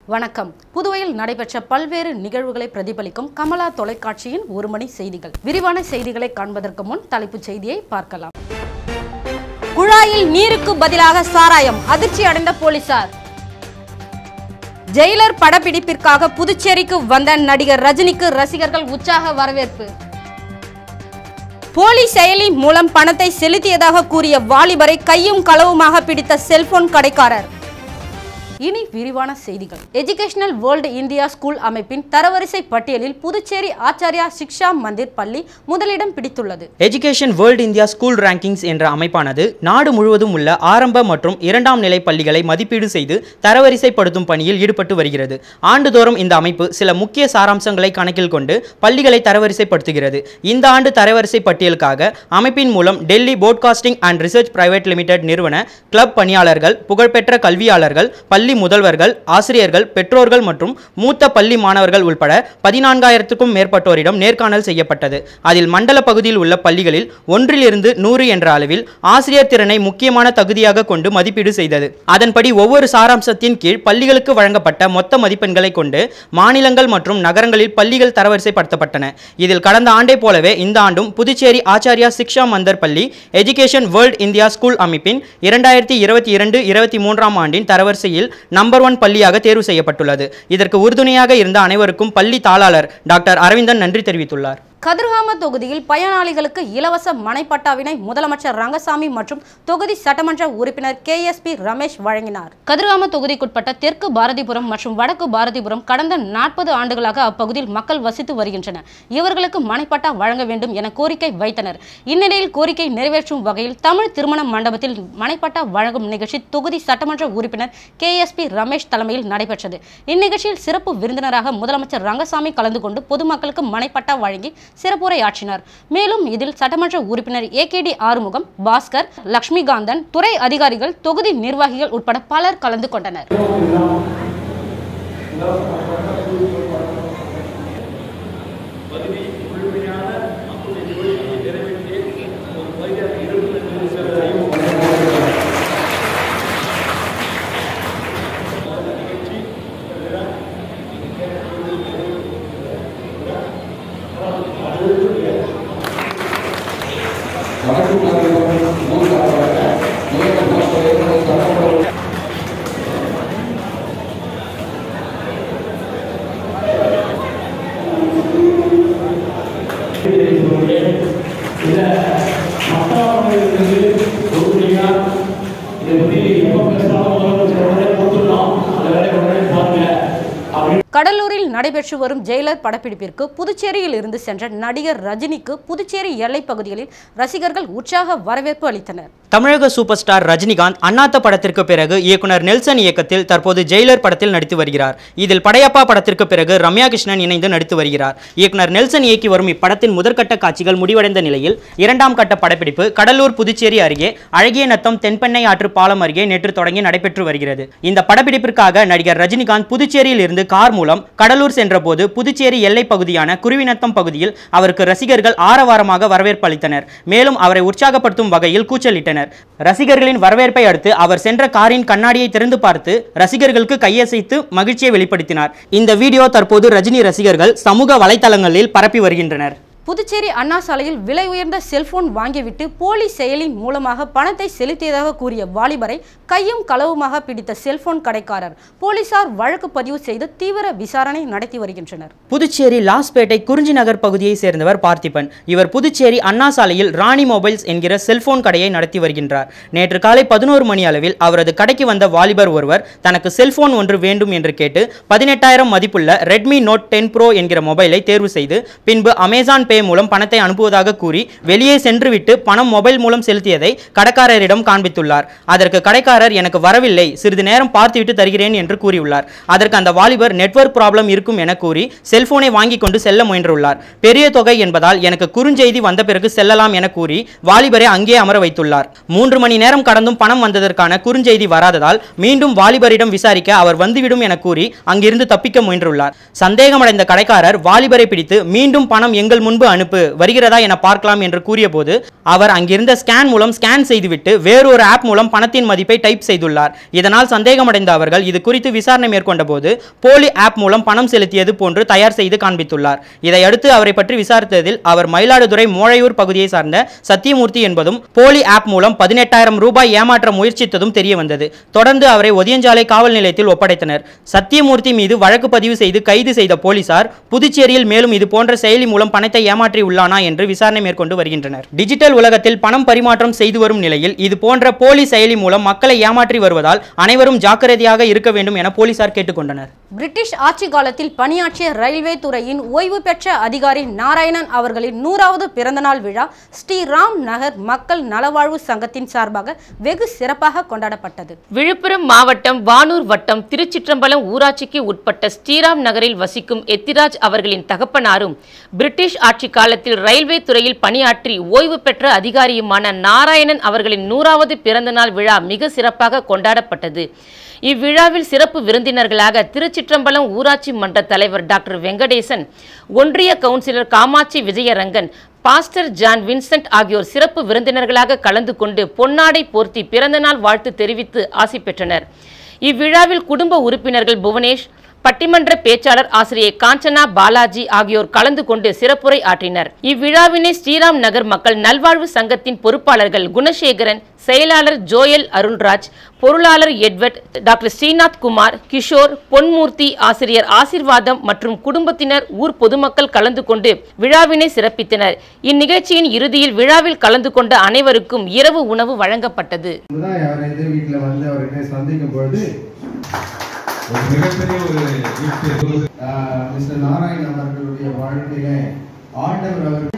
வணக்கம் புதுவையில் நடைபெற்ற பல்வேறு நிகழ்வுகளை பிரதிபலிக்கும் கமலா தொலைக்காட்சியின் ஒரு மணி செய்திகள் விரிவான செய்திகளை காண்பதற்கு முன் தலைப்புச் செய்தியை பார்க்கலாம் குழாயில் நீருக்கு பதிலாக சாராயம் அதிர்ச்சி அடைந்த போலீசார் ஜெயிலர் படப்பிடிப்பிற்காக புதுச்சேரிக்கு வந்த நடிகர் ரஜினிக்கு ரசிகர்கள் உற்சாக வரவேற்பு போலி செயலி மூலம் பணத்தை செலுத்தியதாக கூறிய வாலிபரை கையும் களவுமாக பிடித்த செல்போன் கடைக்காரர் இனி விரிவான செய்திகள் எஜுகேஷனல் வேர்ல்டு இந்தியா ஸ்கூல் அமைப்பின் தரவரிசை பட்டியலில் புதுச்சேரி ஆச்சாரியா சிக்ஷா மந்திர் பள்ளி முதலிடம் பிடித்துள்ளது education world India school rankings என்ற அமைப்பானது நாடு முழுவதும் உள்ள ஆரம்ப மற்றும் இரண்டாம் நிலை பள்ளிகளை மதிப்பீடு செய்து தரவரிசைப்படுத்தும் பணியில் ஈடுபட்டு வருகிறது ஆண்டுதோறும் இந்த அமைப்பு சில முக்கிய சாராம்சங்களை கணக்கில் கொண்டு பள்ளிகளை தரவரிசைப்படுத்துகிறது இந்த ஆண்டு தரவரிசை பட்டியலுக்காக அமைப்பின் மூலம் Delhi podcasting and research private limited நிறுவன கிளப் பணியாளர்கள் புகழ்பெற்ற கல்வியாளர்கள் பள்ளி முதல்வர்கள் ஆசிரியர்கள் பெற்றோர்கள் மற்றும் மூத்த பள்ளி மாணவர்கள் உட்பட பதினான்காயிரத்துக்கும் மேற்பட்டோரிடம் நேர்காணல் செய்யப்பட்டது அதில் மண்டல பகுதியில் உள்ள பள்ளிகளில் ஒன்றிலிருந்து நூறு என்ற அளவில் ஆசிரியர் திறனை முக்கியமான தகுதியாக கொண்டு மதிப்பீடு செய்தது அதன்படி ஒவ்வொரு சாராம்சத்தின் கீழ் பள்ளிகளுக்கு வழங்கப்பட்ட மொத்த மதிப்பெண்களை கொண்டு மாநிலங்கள் மற்றும் நகரங்களில் பள்ளிகள் தரவரிசைப்படுத்தப்பட்டன இதில் கடந்த ஆண்டை போலவே இந்த ஆண்டும் புதுச்சேரி ஆச்சாரியா சிக்ஷா மந்தர் பள்ளி எஜுகேஷன் வேர்ல்ட் இந்தியா ஸ்கூல் அமைப்பின் இரண்டாயிரத்தி இருபத்தி இரண்டு இருபத்தி மூன்றாம் ஆண்டின் தரவரிசையில் நம்பர் ஒன் பள்ளியாக தேர்வு செய்யப்பட்டுள்ளது இதற்கு உறுதுணையாக இருந்த அனைவருக்கும் பள்ளி தாளாளர் டாக்டர் அரவிந்தன் நன்றி தெரிவித்துள்ளார் கதிர்காம தொகுதியில் பயனாளிகளுக்கு இலவச மனைப்பட்டாவினை முதலமைச்சர் ரங்கசாமி மற்றும் தொகுதி சட்டமன்ற உறுப்பினர் கே எஸ் பி ரமேஷ் வழங்கினார் கதிர்காம தொகுதிக்குட்பட்ட தெற்கு பாரதிபுரம் மற்றும் வடக்கு பாரதிபுரம் கடந்த நாற்பது ஆண்டுகளாக அப்பகுதியில் மக்கள் வசித்து வருகின்றனர் இவர்களுக்கு மனைப்பட்டா வழங்க வேண்டும் என கோரிக்கை வைத்தனர் இந்நிலையில் கோரிக்கை நிறைவேற்றும் வகையில் தமிழ் திருமண மண்டபத்தில் மனைப்பட்டா வழங்கும் நிகழ்ச்சி தொகுதி சட்டமன்ற உறுப்பினர் கே எஸ் பி ரமேஷ் தலைமையில் நடைபெற்றது இந்நிகழ்ச்சியில் சிறப்பு விருந்தினராக முதலமைச்சர் ரங்கசாமி கலந்து கொண்டு பொதுமக்களுக்கு மனைப்பட்டா வழங்கி சிறப்புரையாற்றினார் மேலும் இதில் சட்டமன்ற உறுப்பினர் A K D Arumugam Bhaskar Lakshmikanthan துறை அதிகாரிகள் தொகுதி நிர்வாகிகள் உட்பட பலர் கலந்து கொண்டனர் கடலூரில் நடைபெற்று வரும் ஜெயிலர் படப்பிடிப்பிற்கு புதுச்சேரியில் இருந்து சென்ற நடிகர் ரஜினிக்கு புதுச்சேரி எல்லைப் பகுதிகளில் ரசிகர்கள் உற்சாக வரவேற்பு அளித்தனர் தமிழக சூப்பர் ஸ்டார் ரஜினிகாந்த் அண்ணாத்த படத்திற்கு பிறகு இயக்குனர் நெல்சன் இயக்கத்தில் தற்போது ஜெயிலர் படத்தில் நடித்து வருகிறார் இதில் படையப்பா படத்திற்கு பிறகு ரம்யா கிருஷ்ணன் இணைந்து நடித்து வருகிறார் இயக்குனர் நெல்சன் இயக்கி வரும் இப்படத்தின் முதற்கட்ட காட்சிகள் முடிவடைந்த நிலையில் இரண்டாம் கட்ட படப்பிடிப்பு கடலூர் புதுச்சேரி அருகே அழகிய நத்தம் தென்பெண்ணை ஆற்று பாலம் அருகே நேற்று தொடங்கி நடைபெற்று வருகிறது இந்த படப்பிடிப்பிற்காக நடிகர் ரஜினிகாந்த் புதுச்சேரியில் இருந்து கார் மூலம் கடலூர் சென்றபோது புதுச்சேரி எல்லைப் பகுதியான குருவிநத்தம் பகுதியில் அவருக்கு ரசிகர்கள் ஆரவாரமாக வரவேற்பு அளித்தனர் மேலும் அவரை உற்சாகப்படுத்தும் வகையில் கூச்சலிட்டனர் ரசிகர்களின் வரவேற்பை அடுத்து அவர் சென்ற காரின் கண்ணாடியை திறந்து பார்த்து ரசிகர்களுக்கு கையசைத்து மகிழ்ச்சியை வெளிப்படுத்தினார் இந்த வீடியோ தற்போது ரஜினி ரசிகர்கள் சமூக வலைதளங்களில் பரப்பி வருகின்றனர் புதுச்சேரி அண்ணா சாலையில் விலை உயர்ந்த செல்போன் வாங்கிவிட்டு போலி செயலின் மூலமாக பணத்தை செலுத்தியதாக கூறிய வாலிபரை கையும் களவுமாக பிடித்த செல்போன் கடைக்காரர் போலீசார் வழக்கு பதிவு செய்து தீவிர விசாரணை நடத்தி வருகின்றனர் புதுச்சேரி லாஸ்பேட்டை குறிஞ்சி நகர் பகுதியை சேர்ந்தவர் பார்த்திபன் இவர் புதுச்சேரி அண்ணா சாலையில் ராணி மொபைல்ஸ் என்கிற செல்போன் கடையை நடத்தி வருகின்றார் நேற்று காலை பதினோரு மணி அளவில் அவரது கடைக்கு வந்த வாலிபர் ஒருவர் தனக்கு செல்போன் ஒன்று வேண்டும் என்று கேட்டு பதினெட்டாயிரம் மதிப்புள்ள ரெட்மி நோட் டென் ப்ரோ என்கிற மொபைலை தேர்வு செய்து பின்பு அமேசான் பே மூலம் பணத்தை அனுப்புவதாக கூறி வெளியே சென்றுவிட்டு பணம் மொபைல் மூலம் செலுத்தியதை கடைக்காரரிடம் காண்பித்துள்ளார் அதற்கு கடைக்காரர் எனக்கு வரவில்லை சிறிது நேரம் பார்த்துவிட்டு தருகிறேன் என்று கூறியுள்ளார் அதற்கு அந்த வாலிபர் நெட்வொர்க் ப்ராப்ளம் இருக்கும் என கூறி செல்போனை வாங்கி கொண்டு செல்ல முயன்றுள்ளார் பெரிய தொகை என்பதால் எனக்கு குறுஞ்செய்தி வந்த பிறகு செல்லலாம் என கூறி வாலிபரை அங்கே அமர வைத்துள்ளார் மூன்று மணி நேரம் கடந்தும் பணம் வந்ததற்கான குறுஞ்செய்தி வராததால் மீண்டும் வாலிபரிடம் விசாரிக்க அவர் வந்துவிடும் என கூறி அங்கிருந்து தப்பிக்க முயன்றுள்ளார் சந்தேகமடைந்த கடைக்காரர் வாலிபரை பிடித்து மீண்டும் பணம் எங்கள் முன்பு அனுப்பு வருகிறதா என பார்க்கலாம் என்று கூறியபோது அவர் அங்கிருந்த ஸ்கேன் மூலம் ஸ்கேன் செய்துவிட்டு வேறொரு ஆப் மூலம் பணத்தின் மதிப்பை டைப் செய்துள்ளார் இதனால் சந்தேகமடைந்த அவர்கள் இது குறித்து விசாரணை மேற்கொண்ட போது போலி ஆப் மூலம் பணம் செலுத்தியது போன்று தயார் செய்து காண்பித்துள்ளார் இதையடுத்து அவரை பற்றி விசாரித்ததில் அவர் மயிலாடுதுறை மோழையூர் பகுதியை சார்ந்த சத்தியமூர்த்தி என்பதும் போலி ஆப் மூலம் பதினெட்டாயிரம் ரூபாய் ஏமாற்ற முயற்சித்ததும் தெரிய வந்தது தொடர்ந்து அவரை ஒதியஞ்சாலை காவல் நிலையத்தில் ஒப்படைத்தனர் சத்தியமூர்த்தி மீது வழக்கு பதிவு செய்து கைது செய்த போலீசார் புதுச்சேரியில் மேலும் இது போன்ற செயலி மூலம் பணத்தை ஏமாற்றி உள்ளானா என்று விசாரணை மேற்கொண்டு வருகின்றனர் டிஜிட்டல் உலகத்தில் பணம் பரிமாற்றம் செய்து வரும் நிலையில் இது போன்ற போலி செயலி மூலம் மக்களை ஏமாற்றி வருவதால் அனைவரும் ஜாக்கிரதையாக இருக்க வேண்டும் என போலீசார் கேட்டுக்கொண்டனர் பிரிட்டிஷ் ஆட்சி காலத்தில் பணியாற்றிய ரயில்வே துறையின் ஓய்வு பெற்ற அதிகாரி நாராயணன் அவர்களின் நூறாவது பிறந்தநாள் விழா ஸ்ரீராம் நகர் மக்கள் நலவாழ்வு சங்கத்தின் சார்பாக வெகு சிறப்பாக கொண்டாடப்பட்டது விழுப்புரம் மாவட்டம் வானூர் வட்டம் திருச்சிற்றம்பலம் ஊராட்சிக்கு உட்பட்ட ஸ்ரீராம் நகரில் வசிக்கும் எத்திராஜ் அவர்களின் தகப்பனாரும் பிரிட்டிஷ் ஆட்சி காலத்தில் ரயில்வே துறையில் பணியாற்றி ஓய்வு பெற்ற அதிகாரியுமான நாராயணன் அவர்களின் நூறாவது பிறந்தநாள் விழா மிக சிறப்பாக கொண்டாடப்பட்டது இவ்விழாவில் சிறப்பு விருந்தினர்களாக திருச்சிற்றம்பலம் ஊராட்சி மன்ற தலைவர் டாக்டர் வெங்கடேசன் ஒன்றிய councillor Kamatchi Vijayarangan pastor John Vincent ஆகியோர் சிறப்பு விருந்தினர்களாக கலந்து கொண்டு பொன்னாடை போர்த்தி பிறந்தநாள் வாழ்த்து தெரிவித்து ஆசி பெற்றனர் இவ்விழாவில் குடும்ப உறுப்பினர்கள் புவனேஷ் பட்டிமன்ற பேச்சாளர் ஆசிரியை காஞ்சனா பாலாஜி ஆகியோர் கலந்து கொண்டு சிறப்புரை ஆற்றினர் இவ்விழாவினை ஸ்ரீராம் நகர் மக்கள் நல்வாழ்வு சங்கத்தின் பொறுப்பாளர்கள் குணசேகரன் செயலாளர் ஜோயல் அருண்ராஜ் பொருளாளர் எட்வர்ட் டாக்டர் ஸ்ரீநாத் குமார் கிஷோர் பொன்மூர்த்தி ஆசிரியர் ஆசிர்வாதம் மற்றும் குடும்பத்தினர் ஊர் பொதுமக்கள் கலந்து கொண்டு விழாவினை சிறப்பித்தனர் இந்நிகழ்ச்சியின் இறுதியில் விழாவில் கலந்து கொண்ட அனைவருக்கும் இரவு உணவு வழங்கப்பட்டது தான் அவர் எந்த வீட்டில் வந்து அவர்கிட்ட சந்திக்கும் பொழுது ஒரு மிகப்பெரிய ஒரு gift. ஆஹ், மிஸ்டர் நாராயண் அவர்களுடைய வாழ்க்கையில ஆண்டவர் அவர்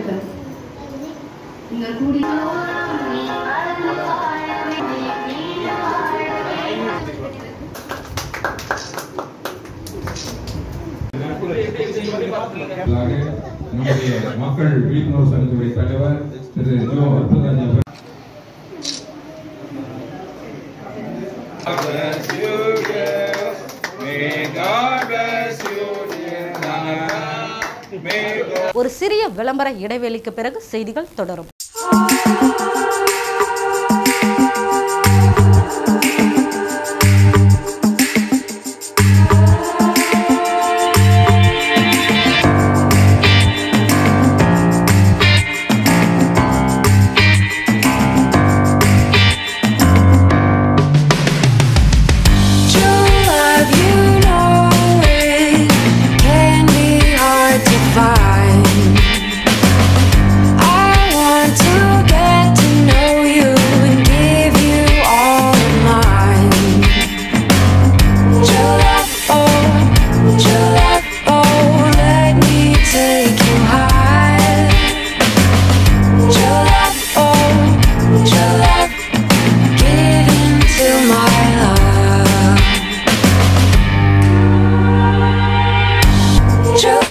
இதாக நம்முடைய மக்கள் விழிப்புணர்வு சங்கத்துடைய தலைவர் திரு ஜோ அற்புதராஜ் அவர்கள் ஒரு சிறிய விளம்பர இடைவேளைக்கு பிறகு செய்திகள் தொடரும் True love, you know it can be hard to find. I want to get to know you and give you all of mine. True love, oh, true love, oh, let me take you high. True love, oh, true love, give into my love. True.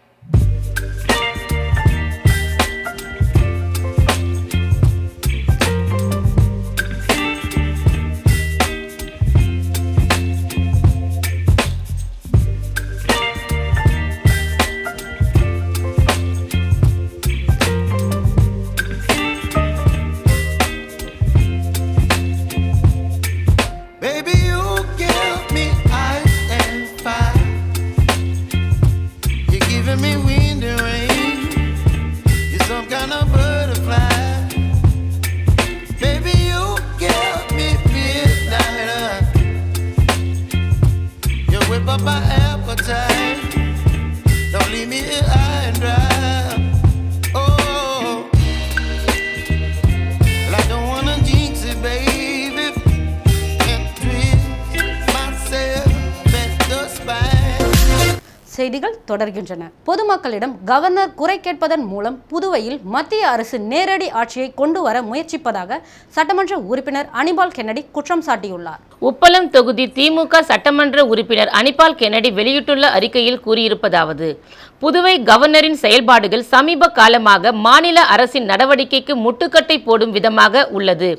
Baby, you give me ice and fire. You're giving me wind and rain. You're some kind of butterfly. Baby, you give me midnight. You whip up my appetite. Don't leave me here high and dry. Oh, well, I don't wanna jinx it, baby and twist myself at the spine. செய்திகள் தொடர்கின்றன பொதுமக்களிடம் governor குறை கேட்பதன் மூலம் புதுவையில் மத்திய அரசு நேரடி ஆட்சியை கொண்டு வர முயற்சிப்பதாக சட்டமன்ற உறுப்பினர் அனிபால் கென்னடி குற்றம் சாட்டியுள்ளார் உப்பளம் தொகுதி திமுக சட்டமன்ற உறுப்பினர் அனிபால் கென்னடி வெளியிட்டுள்ள அறிக்கையில் கூறியிருப்பதாவது புதுவை கவர்னரின் செயல்பாடுகள் சமீப காலமாக மாநில அரசின் நடவடிக்கைக்கு முட்டுக்கட்டை போடும் விதமாக உள்ளது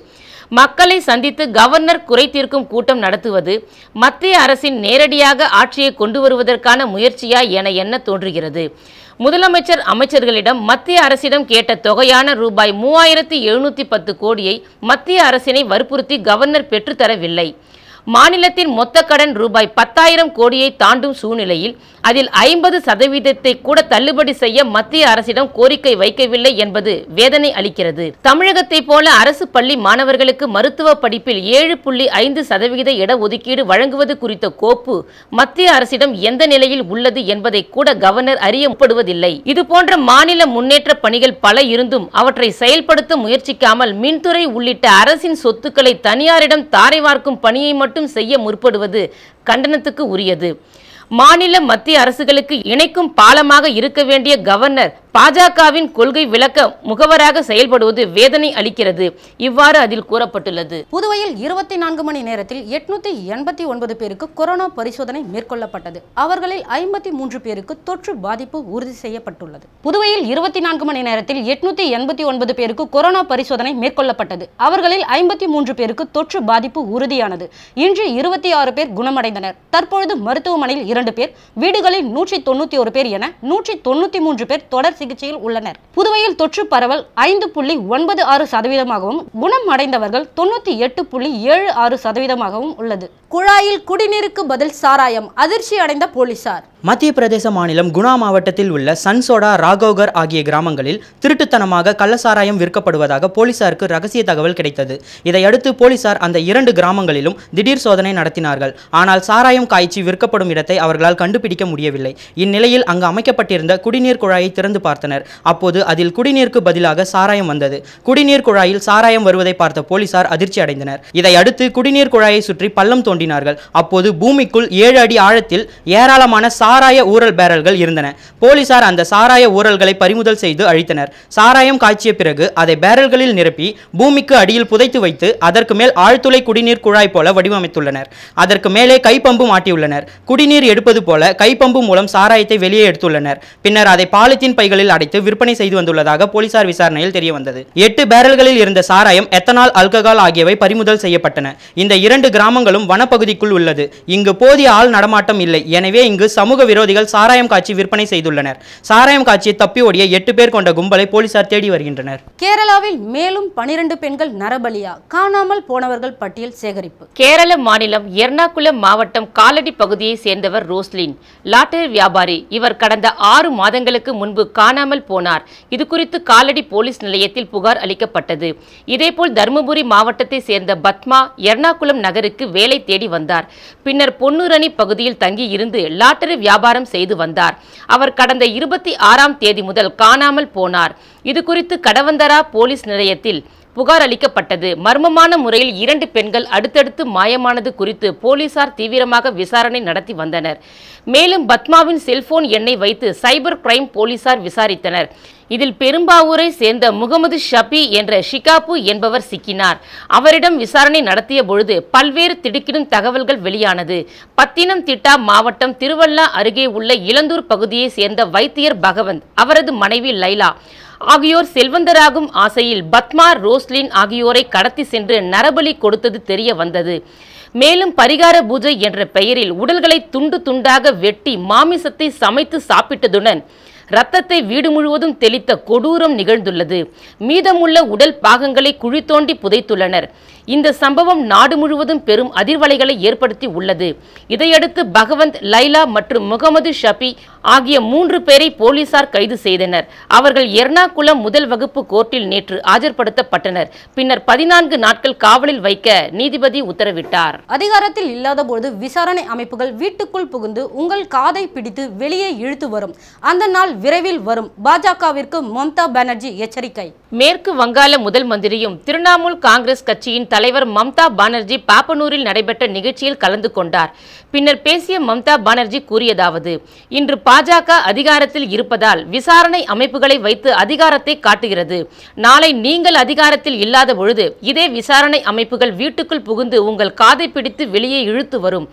மக்களை சந்தித்து கவர்னர் குறை தீர்க்கும் கூட்டம் நடத்துவது மத்திய அரசின் நேரடியாக ஆட்சியை கொண்டு வருவதற்கான முயற்சியா என எண்ண தோன்றுகிறது முதலமைச்சர் அமைச்சர்களிடம் மத்திய அரசிடம் கேட்ட தொகையான ரூபாய் மூவாயிரத்தி எழுநூத்தி பத்து கோடியை மத்திய அரசினை வற்புறுத்தி கவர்னர் பெற்றுத்தரவில்லை மாநிலத்தின் மொத்த கடன் ரூபாய் பத்தாயிரம் கோடியை தாண்டும் சூழ்நிலையில் அதில் ஐம்பது சதவீதத்தை கூட தள்ளுபடி செய்ய மத்திய அரசிடம் கோரிக்கை வைக்கவில்லை என்பது வேதனை அளிக்கிறது தமிழகத்தை போல அரசு பள்ளி மாணவர்களுக்கு மருத்துவ படிப்பில் ஏழு புள்ளி ஐந்து சதவிகித இடஒதுக்கீடு வழங்குவது குறித்த கோப்பு மத்திய அரசிடம் எந்த நிலையில் உள்ளது என்பதை கூட கவர்னர் அறியப்படுவதில்லை இதுபோன்ற மாநில முன்னேற்ற பணிகள் பல இருந்தும் அவற்றை செயல்படுத்த முயற்சிக்காமல் மின்துறை உள்ளிட்ட அரசின் சொத்துக்களை தனியாரிடம் தாரை வார்க்கும் பணியை மட்டும் செய்ய முற்படுவது கண்டனத்துக்கு உரியது மாநில மத்திய அரசுகளுக்கு இணைக்கும் பாலமாக இருக்க வேண்டிய கவர்னர் பாஜகவின் கொள்கை விளக்க முகவராக செயல்படுவது வேதனை அளிக்கிறது இவ்வாறு அதில் கூறப்பட்டுள்ளது புதுவையில் இருபத்தி நான்கு மணி நேரத்தில் எட்நூத்தி எண்பத்தி ஒன்பது பேருக்கு கொரோனா பரிசோதனை மேற்கொள்ளப்பட்டது அவர்களில் ஐம்பத்தி மூன்று பேருக்கு தொற்று பாதிப்பு உறுதி செய்யப்பட்டுள்ளது புதுவையில் இருபத்தி நான்கு மணி நேரத்தில் எட்நூத்தி எண்பத்தி ஒன்பது பேருக்கு கொரோனா பரிசோதனை மேற்கொள்ளப்பட்டது அவர்களில் ஐம்பத்தி மூன்று பேருக்கு தொற்று பாதிப்பு உறுதியானது இன்று இருபத்தி ஆறு பேர் குணமடைந்தனர் தற்பொழுது மருத்துவமனையில் இரண்டு பேர் வீடுகளில் நூற்றி தொண்ணூத்தி ஒரு பேர் என நூற்றி தொண்ணூத்தி மூன்று பேர் தொடர் சிகிச்சையில் உள்ளனர் புதுவையில் தொற்று பரவல் ஐந்து புள்ளி ஒன்பது ஆறு சதவீதமாகவும் குணம் அடைந்தவர்கள் தொண்ணூத்தி எட்டு புள்ளி ஏழு ஆறு சதவீதமாகவும் உள்ளது குழாயில் குடிநீருக்கு பதில் சாராயம் அதிர்ச்சி அடைந்த போலீசார் மத்திய பிரதேச மாநிலம் குணா மாவட்டத்தில் உள்ள சன்சோடா ராகோகர் ஆகிய கிராமங்களில் திருட்டுத்தனமாக கள்ளசாராயம் விற்கப்படுவதாக போலீசாருக்கு ரகசிய தகவல் கிடைத்தது இதையடுத்து போலீசார் அந்த இரண்டு கிராமங்களிலும் திடீர் சோதனை நடத்தினார்கள் ஆனால் சாராயம் காய்ச்சி விற்கப்படும் இடத்தை அவர்களால் கண்டுபிடிக்க முடியவில்லை இந்நிலையில் அங்கு அமைக்கப்பட்டிருந்த குடிநீர் குழாயை திறந்து பார்த்தனர் அப்போது அதில் குடிநீருக்கு பதிலாக சாராயம் வந்தது குடிநீர் குழாயில் சாராயம் வருவதை பார்த்த போலீசார் அதிர்ச்சி அடைந்தனர் இதையடுத்து குடிநீர் குழாயை சுற்றி பள்ளம் தோண்டினார்கள் அப்போது பூமிக்குள் ஏழு அடி ஆழத்தில் ஏராளமான சாராய ஊரல் பேரல்கள் இருந்தன போலீசார் அந்த சாராய ஊரல்களை பறிமுதல் செய்து அழித்தனர் சாராயம் காய்ச்சிய பிறகு அதை பேரல்களில் நிரப்பி பூமிக்கு அடியில் புதைத்து வைத்து அதற்கு மேல் ஆழ்துளை குடிநீர் குழாய் போல வடிவமைத்துள்ளனர் அதற்கு மேலே கைப்பம்பு மாட்டியுள்ளனர் குடிநீர் எடுப்பது போல கைப்பம்பு மூலம் சாராயத்தை வெளியே எடுத்துள்ளனர் பின்னர் அதை பாலித்தீன் பைகளில் அடைத்து விற்பனை செய்து வந்துள்ளதாக போலீசார் விசாரணையில் தெரிய வந்தது எட்டு பேரல்களில் இருந்த சாராயம் எத்தனால் ஆல்கஹால் ஆகியவை பறிமுதல் செய்யப்பட்டன இந்த இரண்டு கிராமங்களும் வனப்பகுதிக்குள் உள்ளது இங்கு போதிய ஆள் நடமாட்டம் இல்லை எனவே இங்கு சமூக விரோதிகள் சாராயம் காட்சி விற்பனை செய்துள்ளனர் சாராயம் காட்சியை தப்பி ஓடிய எட்டு பேர் கொண்ட கும்பலை போலீசார் தேடி வருகின்றனர் கேரளாவில் மேலும் பனிரெண்டு பெண்கள் நரபலியா காணாமல் போனவர்கள் பட்டியல் சேகரிப்பு கேரள மாநிலம் எர்ணாகுளம் மாவட்டம் காலடி பகுதியை சேர்ந்தவர் ரோஸ்லின் லாட்டரி வியாபாரி இவர் கடந்த ஆறு மாதங்களுக்கு முன்பு காணாமல் போனார் இது குறித்து காலடி போலீஸ் நிலையத்தில் புகார் அளிக்கப்பட்டது இதேபோல் தருமபுரி மாவட்டத்தை சேர்ந்த பத்மா எர்ணாகுளம் நகருக்கு வேலை தேடி வந்தார் பின்னர் பொன்னுரணி பகுதியில் தங்கி இருந்து லாட்டரி வியாபாரம் செய்து வந்தார் அவர் கடந்த இருபத்தி ஆறாம் தேதி முதல் காணாமல் போனார் இது குறித்து கடவந்தரா போலீஸ் நிலையத்தில் புகார் அளிக்கப்பட்டது மர்மமான முறையில் இரண்டு பெண்கள் அடுத்தடுத்து மாயமானது குறித்து போலீசார் தீவிரமாக விசாரணை நடத்தி வந்தனர் மேலும் பத்மாவின் செல்போன் எண்ணை வைத்து சைபர் கிரைம் போலீசார் விசாரித்தனர் இதில் பெரும்பாவூரை சேர்ந்த முகமது ஷபி என்ற ஷிகாபு என்பவர் சிக்கினார் அவரிடம் விசாரணை நடத்திய பொழுது பல்வேறு திடுக்கிடும் தகவல்கள் வெளியானது பத்தினம் திட்டா மாவட்டம் திருவள்ளா அருகே உள்ள இளந்தூர் பகுதியை சேர்ந்த வைத்தியர் பகவந்த் அவரது மனைவி லைலா ஆகியோர் செல்வந்தராகும் ஆசையில் பத்மா ரோஸ்லின் ஆகியோரை கடத்தி சென்று நரபலி கொடுத்தது தெரிய வந்தது மேலும் பரிகார பூஜை என்ற பெயரில் உடல்களை துண்டு துண்டாக வெட்டி மாமிசத்தை சமைத்து சாப்பிட்டதுடன் ரத்தத்தை வீடு முழுவதும் தெளித்த கொடூரம் நிகழ்ந்துள்ளது மீதமுள்ள உடல் பாகங்களை குழி தோண்டி புதைத்துள்ளனர் இந்த சம்பவம் நாடு முழுவதும் பெரும் அதிர்வலைகளை ஏற்படுத்தி உள்ளது இதையடுத்து பகவந்த் லைலா மற்றும் முகமது ஷபி ஆகிய மூன்று பேரை போலீசார் கைது செய்தனர் அவர்கள் எர்ணாகுளம் முதல் வகுப்பு கோர்ட்டில் நேற்று ஆஜர்படுத்தப்பட்டனர் பின்னர் பதினான்கு நாட்கள் காவலில் வைக்க நீதிபதி உத்தரவிட்டார் அதிகாரத்தில் இல்லாதபோது விசாரணை அமைப்புகள் வீட்டுக்குள் புகுந்து உங்கள் காதை பிடித்து வெளியே இழுத்து வரும் அந்த நாள் விரைவில் வரும் பாஜகவிற்கு மம்தா பானர்ஜி எச்சரிக்கை மேற்கு வங்காள முதல் மந்திரியும் திரிணாமுல் காங்கிரஸ் கட்சியின் தலைவர் மம்தா பானர்ஜி பாப்பனூரில் நடைபெற்ற நிகழ்ச்சியில் கலந்து கொண்டார் பின்னர் பேசிய மம்தா பானர்ஜி கூறியதாவது இன்று பாஜக அதிகாரத்தில் இருப்பதால் விசாரணை அமைப்புகளை வைத்து அதிகாரத்தை காட்டுகிறது நாளை நீங்கள் அதிகாரத்தில் இல்லாத பொழுது இதே விசாரணை அமைப்புகள் வீட்டுக்குள் புகுந்து உங்கள் காதை பிடித்து வெளியே இழுத்து வரும்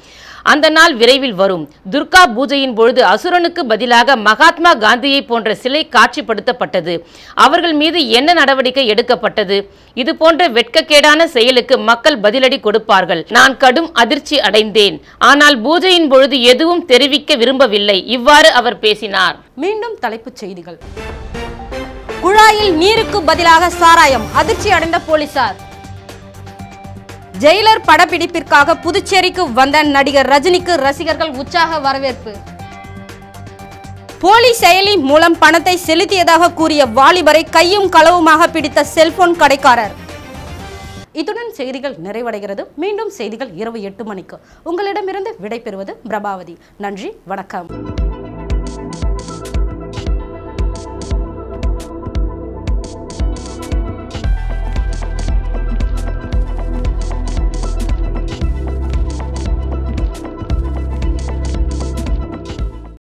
அந்த நாள் விரைவில் வரும் துர்கா பூஜையின் பொழுது அசுரனுக்கு பதிலாக மகாத்மா காந்தியை போன்ற சிலை காட்சிப்படுத்தப்பட்டது அவர்கள் மீது என்ன நடவடிக்கை எடுக்கப்பட்டது இது போன்ற வெட்கக்கேடான செயலுக்கு மக்கள் பதிலடி கொடுப்பார்கள் நான் கடும் அதிர்ச்சி அடைந்தேன் ஆனால் பூஜையின் பொழுது எதுவும் தெரிவிக்க விரும்பவில்லை இவ்வாறு அவர் பேசினார் மீண்டும் தலைப்புச் செய்திகள் குழாயில் நீருக்கு பதிலாக சாராயம் அதிர்ச்சி அடைந்த போலீசார் ஜெயிலர் படப்பிடிப்பிற்காக புதுச்சேரிக்கு வந்த நடிகர் ரஜினிக்கு ரசிகர்கள் உற்சாக வரவேற்பு போலி செயலி மூலம் பணத்தை செலுத்தியதாக கூறிய வாலிபரை கையும் களவுமாக பிடித்த செல்போன் கடைக்காரர் இத்துடன் செய்திகள் நிறைவடைகிறது மீண்டும் செய்திகள் இரவு எட்டு மணிக்கு உங்களிடமிருந்து விடைபெறுவது பிரபாவதி நன்றி வணக்கம்